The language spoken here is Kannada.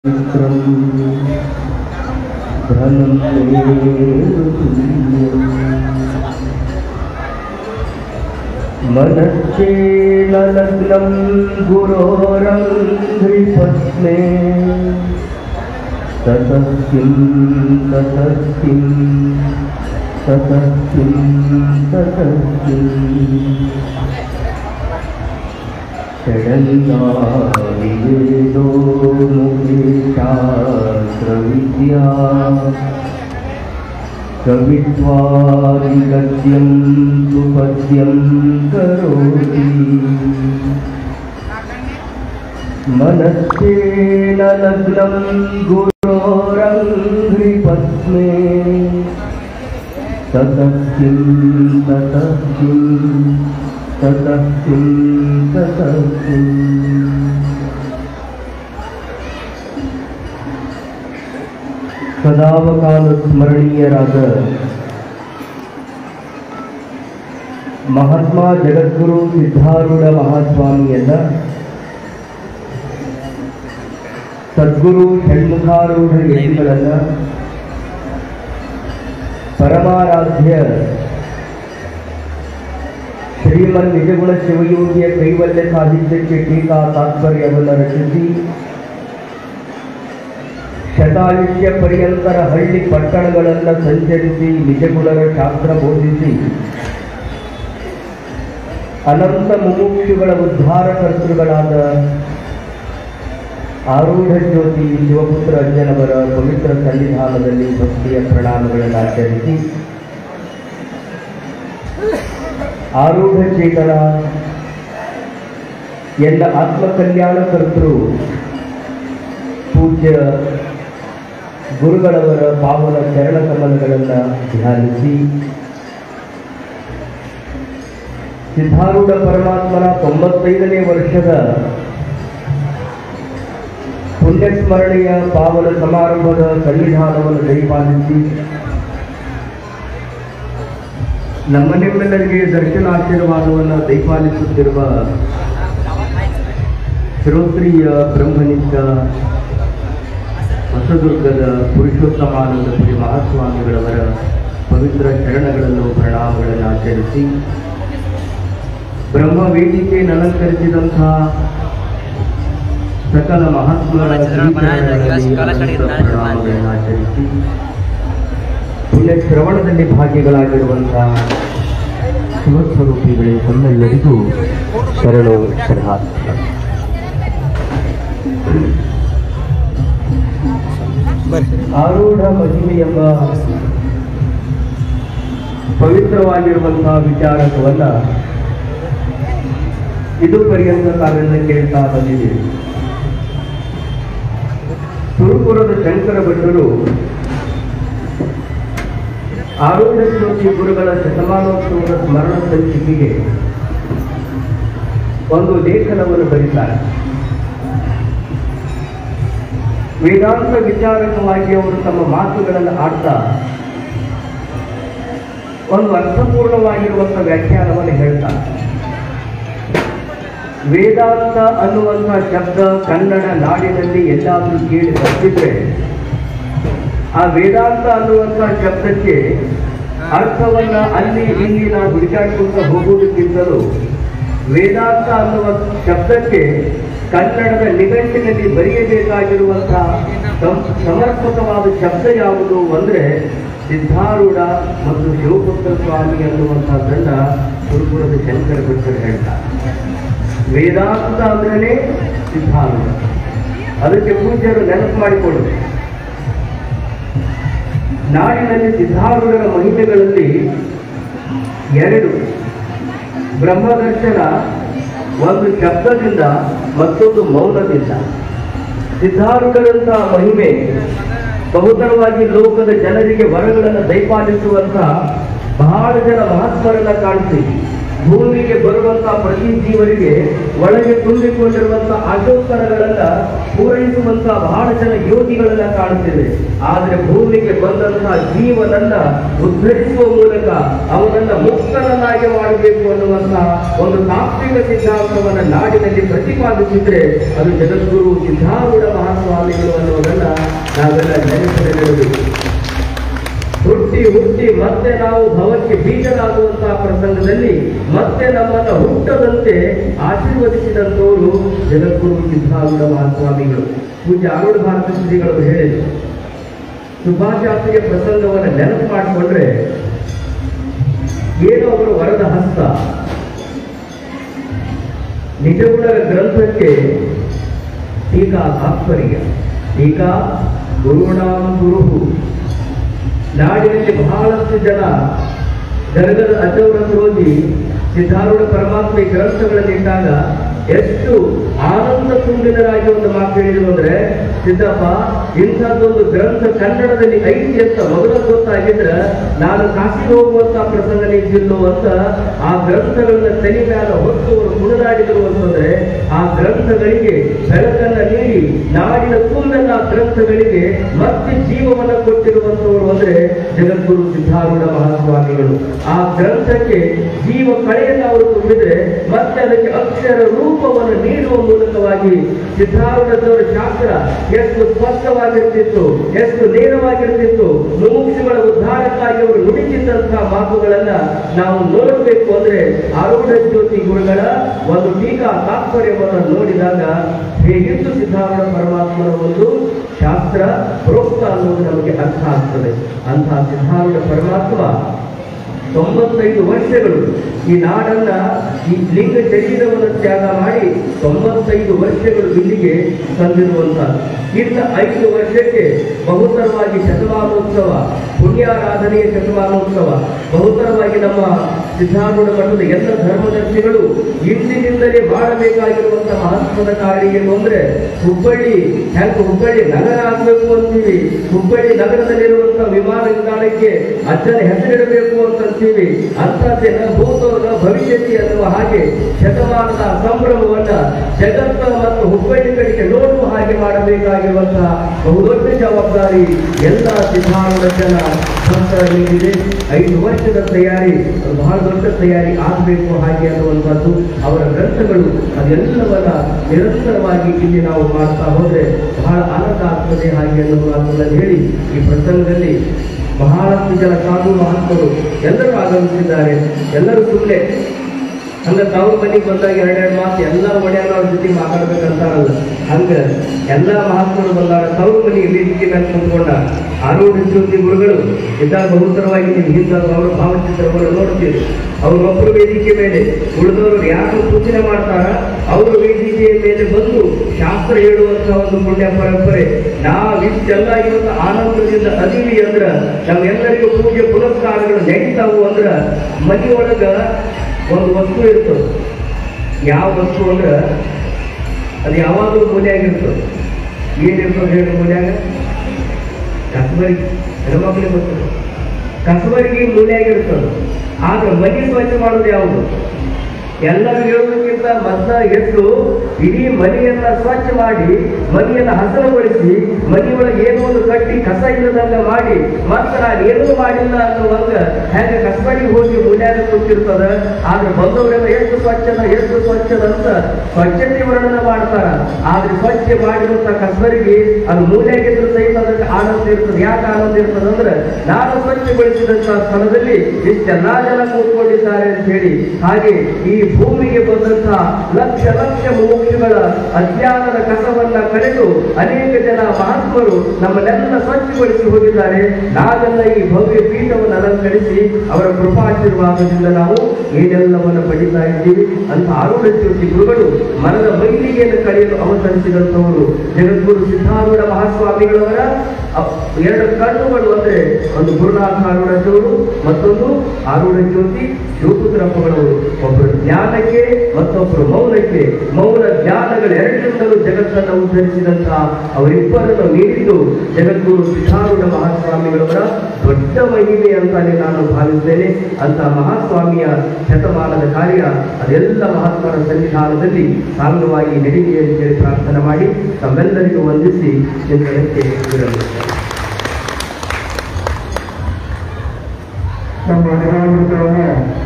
मित्रं धनं मनश्चेन लग्नं गुरोरङ्घ्रिपत्ने ततः किं ततः किं ततः किं ततः किम् षडङ्गाविवेदो मुखे शास्त्रविद्या कवित्वादिगद्यं सुपद्यं करोति मनश्चेन लग्नं गुरोरङ्घ्रिपद्मे ततः किं ततः किं ततः किं ततः किम् ಸದಾವಕಾಲ ಸ್ಮರಣೀಯರಾದ ಮಹಾತ್ಮ ಜಗದ್ಗುರು ಸಿದ್ಧಾರೂಢ ಮಹಾಸ್ವಾಮಿಯನ್ನ ಸದ್ಗುರು ಷಣ್ಮುಖಾರೂಢ ಯತಿಗಳನ್ನ ಪರಮಾರಾಧ್ಯ ಶ್ರೀಮನ್ ನಿಜಗುಣ ಶಿವಯೋಗಿಯ ಕೈವಲ್ಯ ಸಾಹಿತ್ಯಕ್ಕೆ ಟೀಕಾ ತಾತ್ಪರ್ಯವನ್ನು ರಚಿಸಿ ಶತಾಯುಷ್ಯ ಪರ್ಯಂತರ ಹಳ್ಳಿ ಪಟ್ಟಣಗಳನ್ನು ಸಂಚರಿಸಿ ನಿಜಗುಣರ ಶಾಸ್ತ್ರ ಬೋಧಿಸಿ ಅನಂತ ಮುಮುಕ್ಷುಗಳ ಉದ್ಧಾರಕರ್ತೃಗಳಾದ ಆರೂಢ ಜ್ಯೋತಿ ಶಿವಪುತ್ರ ಅಜ್ಜನವರ ಪವಿತ್ರ ಸನ್ನಿಧಾನದಲ್ಲಿ ಭಕ್ತಿಯ ಪ್ರಣಾಮಗಳನ್ನು ಆಚರಿಸಿ ಆರೂಢ ಚೇತನ ಎಲ್ಲ ಆತ್ಮಕಲ್ಯಾಣ ಕರ್ತೃ ಪೂಜ್ಯ ಗುರುಗಳವರ ಪಾವನ ಚರಣ ಕಮಲಗಳನ್ನು ಧ್ಯಾನಿಸಿ ಸಿದ್ಧಾರೂಢ ಪರಮಾತ್ಮನ ತೊಂಬತ್ತೈದನೇ ವರ್ಷದ ಪುಣ್ಯಸ್ಮರಣೆಯ ಪಾವನ ಸಮಾರಂಭದ ಸನ್ನಿಧಾನವನ್ನು ದಯಪಾಲಿಸಿ ನಮ್ಮ ನಿಮ್ಮೆಲ್ಲರಿಗೆ ದರ್ಶನ ಆಶೀರ್ವಾದವನ್ನು ದಯಪಾಲಿಸುತ್ತಿರುವ ಶ್ರೋತ್ರಿಯ ಬ್ರಹ್ಮನಿಷ್ಠ ಹೊಸದುರ್ಗದ ಪುರುಷೋತ್ತಮಾನಂದಪುರಿ ಮಹಾಸ್ವಾಮಿಗಳವರ ಪವಿತ್ರ ಚರಣಗಳನ್ನು ಪ್ರಣಾಮಗಳನ್ನು ಆಚರಿಸಿ ಬ್ರಹ್ಮ ವೇದಿಕೆಯನ್ನು ಅಲಂಕರಿಸಿದಂತಹ ಸಕಲ ಮಹಾತ್ಮರ ಶ್ರೀಚರಣಗಳಲ್ಲಿ ಪ್ರಣಾಮಗಳನ್ನು ಆಚರಿಸಿ ಪುಣ್ಯ ಶ್ರವಣದಲ್ಲಿ ಭಾಗಿಗಳಾಗಿರುವಂತಹ ಶಿವಸ್ವರೂಪಿಗಳೇ ತಮ್ಮೆಲ್ಲರಿಗೂ ಶರಣು ಶರಣಾರ್ಥಿ ಆರೂಢ ಮಹಿಮೆ ಎಂಬ ಪವಿತ್ರವಾಗಿರುವಂತಹ ವಿಚಾರಕವನ್ನ ಇದು ಪರ್ಯಂತ ತಾವೆಲ್ಲ ಕೇಳ್ತಾ ಬಂದಿದ್ದೀವಿ ಸುರಪುರದ ಶಂಕರ ಭಟ್ಟರು ಆರೂಢ ಜ್ಯೋತಿ ಗುರುಗಳ ಶತಮಾನೋತ್ಸವದ ಸ್ಮರಣ ಸಂಚಿಕೆಗೆ ಒಂದು ಲೇಖನವನ್ನು ಬರೀತಾರೆ ವೇದಾಂತ ವಿಚಾರಕವಾಗಿ ಅವರು ತಮ್ಮ ಮಾತುಗಳನ್ನು ಆಡ್ತಾ ಒಂದು ಅರ್ಥಪೂರ್ಣವಾಗಿರುವಂಥ ವ್ಯಾಖ್ಯಾನವನ್ನು ಹೇಳ್ತಾರೆ ವೇದಾಂತ ಅನ್ನುವಂಥ ಶಬ್ದ ಕನ್ನಡ ನಾಡಿನಲ್ಲಿ ಎಲ್ಲಾದರೂ ಕೇಳಿ ಬರ್ತಿದ್ರೆ ಆ ವೇದಾಂತ ಅನ್ನುವಂಥ ಶಬ್ದಕ್ಕೆ ಅರ್ಥವನ್ನ ಅಲ್ಲಿ ಇಲ್ಲಿ ನಾವು ಹುಡುಕಾಡ್ಕೊಂಡು ಹೋಗುವುದಕ್ಕಿಂತಲೂ ವೇದಾಂತ ಅನ್ನುವ ಶಬ್ದಕ್ಕೆ ಕನ್ನಡದ ನಿಘಂಟಿನಲ್ಲಿ ಬರೆಯಬೇಕಾಗಿರುವಂತಹ ಸಂ- ಸಮರ್ಪಕವಾದ ಶಬ್ದ ಯಾವುದು ಅಂದ್ರೆ ಸಿದ್ಧಾರೂಢ ಮತ್ತು ಶಿವಪುತ್ರ ಸ್ವಾಮಿ ಅನ್ನುವಂಥದ್ದನ್ನ ಗುರುಪುರದ ಶಂಕರ ಭಟ್ಟರು ಹೇಳ್ತಾರೆ ವೇದಾಂತ ಅಂದ್ರೇ ಸಿದ್ಧಾರೂಢ ಅದಕ್ಕೆ ಪೂಜ್ಯರು ನೆನಪು ಮಾಡಿಕೊಳ್ಳು ನಾಡಿನಲ್ಲಿ ಸಿದ್ಧಾರೂಢರ ಮಹಿಮೆಗಳಲ್ಲಿ ಎರಡು ಬ್ರಹ್ಮದರ್ಶನ ಒಂದು ಶಬ್ದದಿಂದ ಮತ್ತೊಂದು ಮೌನದಿಂದ ಸಿದ್ಧಾರೂಢರಂತಹ ಮಹಿಮೆ ಬಹುತರವಾಗಿ ಲೋಕದ ಜನರಿಗೆ ವರಗಳನ್ನು ದಯಪಾಲಿಸುವಂತಹ ಬಹಳ ಜನ ಮಹಾತ್ಮರನ್ನ ಕಾಣಿಸ್ತೀವಿ ಭೂಮಿಗೆ ಬರುವಂತಹ ಪ್ರತಿ ಜೀವರಿಗೆ ಒಳಗೆ ತುಂಬಿಕೊಂಡಿರುವಂತಹ ಆಶೋತ್ತರಗಳನ್ನ ಪೂರೈಸುವಂತಹ ಬಹಳ ಜನ ಯೋಗಿಗಳನ್ನ ಕಾಣುತ್ತೇವೆ ಆದರೆ ಭೂಮಿಗೆ ಬಂದಂತಹ ಜೀವನನ್ನ ಉದ್ಧರಿಸುವ ಮೂಲಕ ಅವನನ್ನ ಮುಕ್ತನನ್ನಾಗಿ ಮಾಡಬೇಕು ಅನ್ನುವಂತಹ ಒಂದು ತಾತ್ವಿಕ ಸಿದ್ಧಾಂತವನ್ನ ನಾಡಿನಲ್ಲಿ ಪ್ರತಿಪಾದಿಸಿದ್ರೆ ಅದು ಜಗದ್ಗುರು ಸಿದ್ಧಾರೂಢ ಮಹಾಸ್ವಾಮಿಗಳು ಅನ್ನುವ ಮತ್ತೆ ನಾವು ಭವಕ್ಕೆ ಬೀಜರಾಗುವಂತಹ ಪ್ರಸಂಗದಲ್ಲಿ ಮತ್ತೆ ನಮ್ಮನ್ನ ಹುಟ್ಟದಂತೆ ಆಶೀರ್ವದಿಸಿದಂತವರು ಜಗದ್ಗುರು ಸಿದ್ಧಾರೂಢ ಮಹಾಸ್ವಾಮಿಗಳು ಪೂಜ್ಯ ಆರೂಢ ಭಾರತ ಶ್ರೀಗಳು ಹೇಳಿದರು ಸುಭಾಷಾಸ್ತ್ರೀಯ ಪ್ರಸಂಗವನ್ನು ನೆನಪು ಮಾಡಿಕೊಂಡ್ರೆ ಏನು ಅವರ ವರದ ಹಸ್ತ ನಿಜಗುಣರ ಗ್ರಂಥಕ್ಕೆ ಟೀಕಾ ತಾತ್ಪರ್ಯ ಟೀಕಾ ಗುರುಣಾಂ ಗುರುಹು ನಾಡಿನಲ್ಲಿ ಬಹಳಷ್ಟು ಜನ ಗರಗದ ಅಜೌರ ಹೋಗಿ ಸಿದ್ಧಾರೂಢ ಪರಮಾತ್ಮ ಈ ಗ್ರಂಥಗಳನ್ನಿಟ್ಟಾಗ ಎಷ್ಟು ಆನಂದ ತುಂಬಿದರಾಗಿ ಒಂದು ಮಾತು ಹೇಳಿದ್ರು ಅಂದ್ರೆ ಸಿದ್ದಪ್ಪ ಇಂಥದ್ದೊಂದು ಗ್ರಂಥ ಕನ್ನಡದಲ್ಲಿ ಐತಿ ಅಂತ ಮೊದಲ ಗೊತ್ತಾಗಿದ್ರೆ ನಾನು ಕಾಶಿಗೆ ಹೋಗುವಂತ ಪ್ರಸಂಗ ನಿಂತಿಲ್ಲೋ ಅಂತ ಆ ಗ್ರಂಥಗಳನ್ನ ತಲೆ ಮ್ಯಾಲ ಹೊತ್ತು ಅವರು ಕುಣಿದಾಡಿದರು ಅಂತಂದ್ರೆ ಆ ಗ್ರಂಥಗಳಿಗೆ ಬೆಳಕನ್ನ ನೀಡಿ ನಾಡಿನ ತುಂಬೆಲ್ಲ ಆ ಗ್ರಂಥಗಳಿಗೆ ಮತ್ತೆ ಜೀವವನ್ನ ಕೊಟ್ಟಿರುವಂತವರು ಅಂದ್ರೆ ಜಗದ್ಗುರು ಸಿದ್ಧಾರೂಢ ಮಹಾಸ್ವಾಮಿಗಳು ಆ ಗ್ರಂಥಕ್ಕೆ ಜೀವ ಕಳೆಯನ್ನು ಅವರು ತುಂಬಿದ್ರೆ ಮತ್ತೆ ಅದಕ್ಕೆ ಅಕ್ಷರ ರೂಪವನ್ನು ನೀಡುವ ಮೂಲಕವಾಗಿ ಸಿದ್ಧಾರೂಢದವರ ಶಾಸ್ತ್ರ ಎಷ್ಟು ಸ್ಪಷ್ಟವಾಗಿರ್ತಿತ್ತು ಎಷ್ಟು ನೇರವಾಗಿರ್ತಿತ್ತು ಮುಮುಕ್ಷುಗಳ ಉದ್ಧಾರಕ್ಕಾಗಿ ಅವರು ನುಡಿಸಿದಂತಹ ಮಾತುಗಳನ್ನ ನಾವು ನೋಡಬೇಕು ಅಂದ್ರೆ ಆರೂಢ ಜ್ಯೋತಿ ಗುರುಗಳ ಒಂದು ಟೀಕಾ ತಾತ್ಪರ್ಯವನ್ನು ನೋಡಿದಾಗ ಹೇಗಿತ್ತು ಸಿದ್ಧಾರೂಢ ಪರಮಾತ್ಮನ ಒಂದು ಶಾಸ್ತ್ರ ಪ್ರೋಕ್ತ ಅನ್ನೋದು ನಮಗೆ ಅರ್ಥ ಆಗ್ತದೆ ಅಂತಹ ಸಿದ್ಧಾರೂಢ ಪರಮಾತ್ಮ ತೊಂಬತ್ತೈದು ವರ್ಷಗಳು ಈ ನಾಡನ್ನ ಈ ಲಿಂಗ ಶರೀರವನ್ನು ತ್ಯಾಗ ಮಾಡಿ ತೊಂಬತ್ತೈದು ವರ್ಷಗಳು ಇಲ್ಲಿಗೆ ತಂದಿರುವಂತ ಇನ್ನ ಐದು ವರ್ಷಕ್ಕೆ ಬಹುತರವಾಗಿ ಶತಮಾನೋತ್ಸವ ಪುಣ್ಯಾರಾಧನೆಯ ಶತಮಾನೋತ್ಸವ ಬಹುತರವಾಗಿ ನಮ್ಮ ಸಿದ್ಧಾರೂಢ ಮಠದ ಎಲ್ಲ ಧರ್ಮದರ್ಶಿಗಳು ಇಂದಿನಿಂದಲೇ ಮಾಡಬೇಕಾಗಿರುವಂತಹ ಮಹತ್ವದ ಕಾರ್ಯ ಏನು ಅಂದ್ರೆ ಹುಬ್ಬಳ್ಳಿ ಹೆಂಗ ಹುಬ್ಬಳ್ಳಿ ನಗರ ಆಗ್ಬೇಕು ಅಂತೀವಿ ಹುಬ್ಬಳ್ಳಿ ನಗರದಲ್ಲಿರುವಂತಹ ವಿಮಾನ ನಿಲ್ದಾಣಕ್ಕೆ ಅಜ್ಜನ ಹೆಸರಿಡಬೇಕು ಅಂತಂತೀವಿ ಅಂತದ್ದೇನ ಭೂತೋನ ಭವಿಷ್ಯತಿ ಅನ್ನುವ ಹಾಗೆ ಶತಮಾನದ ಸಂಭ್ರಮವನ್ನ ಜಗತ್ತ ಮತ್ತು ಹುಬ್ಬಳ್ಳಿ ಕಡೆಗೆ ನೋಡುವ ಹಾಗೆ ಮಾಡಬೇಕಾಗಿರುವಂತಹ ಬಹುದೊಡ್ಡ ಜವಾಬ್ದಾರಿ ಎಲ್ಲ ಸಿದ್ಧಾರೂಢ ಜನ ಭಕ್ತರ ಮೇಲಿದೆ ಐದು ವರ್ಷದ ತಯಾರಿ ಅದು ಬಹಳ ದೊಡ್ಡ ತಯಾರಿ ಆಗಬೇಕು ಹಾಗೆ ಅನ್ನುವಂಥದ್ದು ಅವರ ಗ್ರಂಥಗಳು ಅದೆಲ್ಲವನ್ನ ನಿರಂತರವಾಗಿ ಇಲ್ಲಿ ನಾವು ಮಾಡ್ತಾ ಹೋದ್ರೆ ಬಹಳ ಆನಂದ ಆಗ್ತದೆ ಹಾಗೆ ಅನ್ನುವ ಮಾತನ್ನ ಹೇಳಿ ಈ ಪ್ರಸಂಗದಲ್ಲಿ ಬಹಳಷ್ಟು ಜನ ಸಾಧು ಮಹಾತ್ಮರು ಎಲ್ಲರೂ ಆಗಮಿಸಿದ್ದಾರೆ ಎಲ್ಲರೂ ಸುಮ್ಮನೆ ಹಂಗ ತಾವು ಮನೆಗೆ ಬಂದಾಗ ಎರಡೆರಡು ಮಾತು ಎಲ್ಲ ಒಡೆಯಲ್ಲ ಅವ್ರ ಜೊತೆ ಮಾತಾಡ್ಬೇಕಂತಾರಲ್ಲ ಹಂಗ ಎಲ್ಲ ಮಹಾತ್ಮರು ಬಂದಾಗ ತವ್ರ ಮನೆಗೆ ವೇದಿಕೆ ಮೇಲೆ ಕುತ್ಕೊಂಡ ಆರೂಢ ಜ್ಯೋತಿ ಗುರುಗಳು ಇದ್ದಾಗ ಬಹುತರವಾಗಿ ನೀವು ಹಿಂದೆ ಅವರ ಭಾವಚಿತ್ರವನ್ನು ನೋಡ್ತೀರಿ ಅವ್ರೊಬ್ಬರು ವೇದಿಕೆ ಮೇಲೆ ಉಳಿದವರು ಯಾರು ಸೂಚನೆ ಮಾಡ್ತಾರ ಅವರು ವೇದಿಕೆಯ ಮೇಲೆ ಬಂದು ಶಾಸ್ತ್ರ ಹೇಳುವಂತ ಒಂದು ಪುಣ್ಯ ಪರಂಪರೆ ನಾವಿಷ್ಟೆಲ್ಲ ಇವತ್ತು ಆನಂದದಿಂದ ಅದೀವಿ ಅಂದ್ರ ನಮ್ಮೆಲ್ಲರಿಗೂ ಪೂಜೆ ಪುನಸ್ಕಾರಗಳು ನಡೀತಾವು ಅಂದ್ರ ಮನೆಯೊಳಗ ಒಂದು ವಸ್ತು ಇರ್ತದೆ ಯಾವ ವಸ್ತು ಅಂದ್ರ ಅದು ಯಾವಾಗಲೂ ಮೂಲೆಯಾಗಿರ್ತದೆ ಏನಿರ್ತದೆ ಹೇಳಿ ಮೂಲ್ಯಾಗ ಕಸಬರಿಗೆ ಹೆಣ್ಮಕ್ಳಿಗೆ ಗೊತ್ತಿಲ್ಲ ಕಸಬರಿಗೆ ಮೂಲೆಯಾಗಿರ್ತದೆ ಆದ್ರೆ ಮನೆ ಸ್ವಚ್ಛ ಮಾಡೋದು ಯಾವುದು ಎಲ್ಲರೂ ಹೇಳೋದಕ್ಕಿಂತ ಮೊದಲ ಎದ್ದು ಇಡೀ ಮನೆಯನ್ನ ಸ್ವಚ್ಛ ಮಾಡಿ ಮನೆಯನ್ನ ಹಸನಗೊಳಿಸಿ ಮನೆಯೊಳಗೆ ಏನೋ ಒಂದು ಕಟ್ಟಿ ಕಸ ಇಲ್ಲದಂಗ ಮಾಡಿ ಮತ್ತೆ ನಾನು ಏನೂ ಮಾಡಿಲ್ಲ ಅನ್ನುವಂಗ ಹೆಂಗ ಕಸಬರಿಗೆ ಹೋಗಿ ಮೂಲ್ಯಾಗ ಕೂತಿರ್ತದ ಆದ್ರೆ ಬಂದವರೆಲ್ಲ ಎಷ್ಟು ಸ್ವಚ್ಛದ ಎಷ್ಟು ಸ್ವಚ್ಛದ ಅಂತ ಸ್ವಚ್ಛತೆ ವರ್ಣನ ಮಾಡ್ತಾರ ಆದ್ರೆ ಸ್ವಚ್ಛ ಮಾಡಿರುವಂತ ಕಸಬರಿಗೆ ಅದು ಮೂಲ್ಯಾಗಿದ್ರು ಸಹಿತ ಅದಕ್ಕೆ ಆನಂದ ಇರ್ತದೆ ಯಾಕೆ ಆನಂದ ಇರ್ತದೆ ಅಂದ್ರೆ ನಾನು ಸ್ವಚ್ಛಗೊಳಿಸಿದಂತ ಸ್ಥಳದಲ್ಲಿ ಇಷ್ಟೆಲ್ಲಾ ಜನ ಕೂತ್ಕೊಂಡಿದ್ದಾರೆ ಅಂತ ಹೇಳಿ ಹಾಗೆ ಈ ಭೂಮಿಗೆ ಬಂದಂತಹ ಲಕ್ಷ ಲಕ್ಷ ಮುಮುಕ್ಷುಗಳ ಅಜ್ಞಾನದ ಕಸವನ್ನ ಕಳೆದು ಅನೇಕ ಜನ ಮಹಾತ್ಮರು ನಮ್ಮನ್ನೆಲ್ಲ ಸ್ವಚ್ಛಗೊಳಿಸಿ ಹೋಗಿದ್ದಾರೆ ನಾವೆಲ್ಲ ಈ ಭವ್ಯ ಪೀಠವನ್ನು ಅಲಂಕರಿಸಿ ಅವರ ಕೃಪಾಶೀರ್ವಾದದಿಂದ ನಾವು ಏನೆಲ್ಲವನ್ನು ಪಡಿತಾ ಇದ್ದೀವಿ ಅಂತ ಆರೂಢ ಜ್ಯೋತಿ ಗುರುಗಳು ಮನದ ಮೈಲಿಗೆಯನ್ನು ಕಳೆಯಲು ಅವತರಿಸಿದಂತವರು ಜಗದ್ಗುರು ಸಿದ್ಧಾರೂಢ ಮಹಾಸ್ವಾಮಿಗಳವರ ಅ- ಎರಡು ಕಣ್ಣುಗಳು ಅಂದ್ರೆ ಒಂದು ಗುರುನಾಥ ಆರೂಢ ಜೋರು ಮತ್ತೊಂದು ಆರೂಢ ಜ್ಯೋತಿ ಶಿವಪುತ್ರಪ್ಪಗಳವರು ಒಬ್ಬರು ಜ್ಞಾನಕ್ಕೆ ಮತ್ತೊಬ್ಬರು ಮೌನಕ್ಕೆ ಮೌನ ಜ್ಞಾನಗಳು ಎರಡರಿಂದಲೂ ಜಗತ್ತನ್ನು ಉದ್ಧರಿಸಿದಂತಹ ಅವರಿಬ್ಬರನ್ನು ಮೀರಿದ್ದು ಜಗದ್ಗುರು ಸಿದ್ಧಾರೂಢ ಮಹಾಸ್ವಾಮಿಗಳವರ ದೊಡ್ಡ ಮಹಿಮೆ ಅಂತಾನೆ ನಾನು ಭಾವಿಸ್ತೇನೆ ಅಂತ ಮಹಾಸ್ವಾಮಿಯ ಶತಮಾನದ ಕಾರ್ಯ ಅದೆಲ್ಲ ಮಹಾತ್ಮರ ಸನ್ನಿಧಾನದಲ್ಲಿ ಸಾಂಗವಾಗಿ ನಡೀಲಿ ಅಂತ ಹೇಳಿ ಪ್ರಾರ್ಥನೆ ಮಾಡಿ ತಮ್ಮೆಲ್ಲರಿಗೂ ವಂದಿಸಿ ಚಿಂತನಕ್ಕೆ ವಿರಮಿಸ್ತೇನೆ ನಮ್ಮ ನಿರಾವೃತವನ್ನು